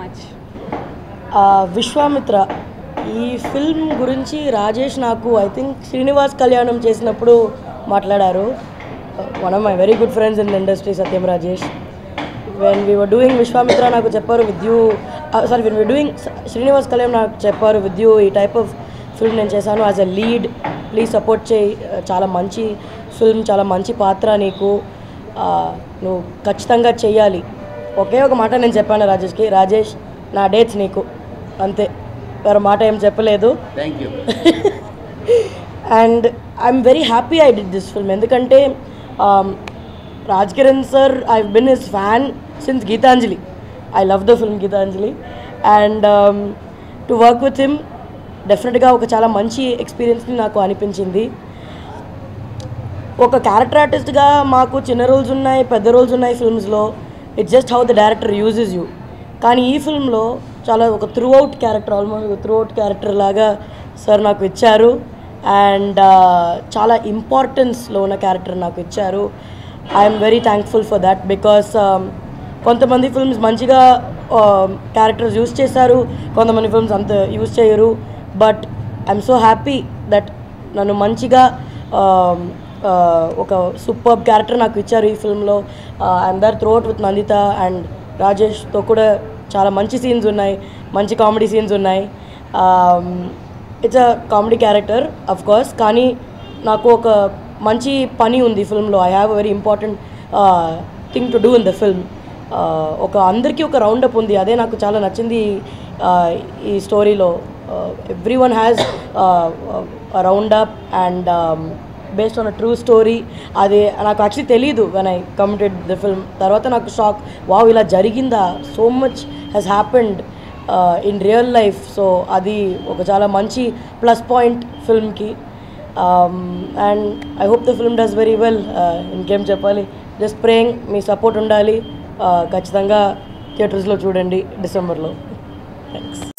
much ఆ, విశ్వామిత్ర ఈ film గురించి రాజేష్ నాకు ఐ థింక్ శ్రీనివాస్ కళ్యాణం చేసినప్పుడు మాట్లాడారు one of my very good friends in industry Satyam Rajesh when we were doing Vishwamitra నాకు చెప్పారు with you sorry when we doing Srinivas Kalyan నాకు చెప్పారు విత్ యూ ఈ టైప్ ఆఫ్ ఫిల్మ్ నేను చేశాను as a lead please support చేయి చాలా మంచి ఫిల్మ్ చాలా మంచి పాత్ర నీకు ఆ, నువ్వు ఖచ్చితంగా చెయ్యాలి ఒకే ఒక మాట నేను చెప్పాను రాజేష్కి రాజేష్ నా డేట్స్ నీకు అంతే వేరే మాట ఏం చెప్పలేదు thank you and I'm very happy I did this film ఎందుకంటే Raj Kiran sir I been his fan since Geethanjali I love the film Geethanjali and to work with him డెఫినెట్గా ఒక చాలా మంచి ఎక్స్పీరియన్స్ని నాకు అనిపించింది ఒక క్యారెక్టర్ ఆర్టిస్ట్గా మాకు చిన్న రోల్స్ ఉన్నాయి పెద్ద రోల్స్ ఉన్నాయి ఫిల్మ్స్లో it's just how the director uses you కానీ ఈ ఫిల్మ్లో చాలా ఒక త్రూ అవుట్ క్యారెక్టర్ ఆల్మోస్ట్ ఒక త్రూ అవుట్ క్యారెక్టర్ లాగా సార్ నాకు ఇచ్చారు అండ్ చాలా ఇంపార్టెన్స్లో ఉన్న క్యారెక్టర్ నాకు ఇచ్చారు I'm very thankful for that because కొంతమంది ఫిల్మ్స్ మంచిగా క్యారెక్టర్స్ యూస్ చేశారు కొంతమంది ఫిల్మ్స్ అంత యూస్ చేయరు but I'm so happy that నన్ను మంచిగా um, uh, ఒక సూపర్ క్యారెక్టర్ నాకు ఇచ్చారు ఈ ఫిల్మ్లో ఐఎమ్ దర్ త్రోట్ విత్ నందిత అండ్ రాజేష్తో కూడా చాలా మంచి సీన్స్ ఉన్నాయి మంచి కామెడీ సీన్స్ ఉన్నాయి it's a comedy character of course కానీ నాకు ఒక మంచి పని ఉంది ఫిల్మ్లో I have a very important thing to do in the film ఒక అందరికీ ఒక రౌండప్ ఉంది అదే నాకు చాలా నచ్చింది uh, ఈ స్టోరీలో everyone has roundup and based on a true story అది నాకు యాక్చువల్లీ తెలియదు when I committed the film తర్వాత నాకు షాక్ వావ్ ఇలా జరిగిందా so much has happened in real life so అది ఒక చాలా మంచి ప్లస్ పాయింట్ ఫిల్మ్కి and I hope the film does very well ఇంకేం చెప్పాలి జస్ట్ ప్రేయింగ్ మీ సపోర్ట్ ఉండాలి Uh, ఖచ్చితంగా థియేటర్స్లో చూడండి డిసెంబర్లో థ్యాంక్స్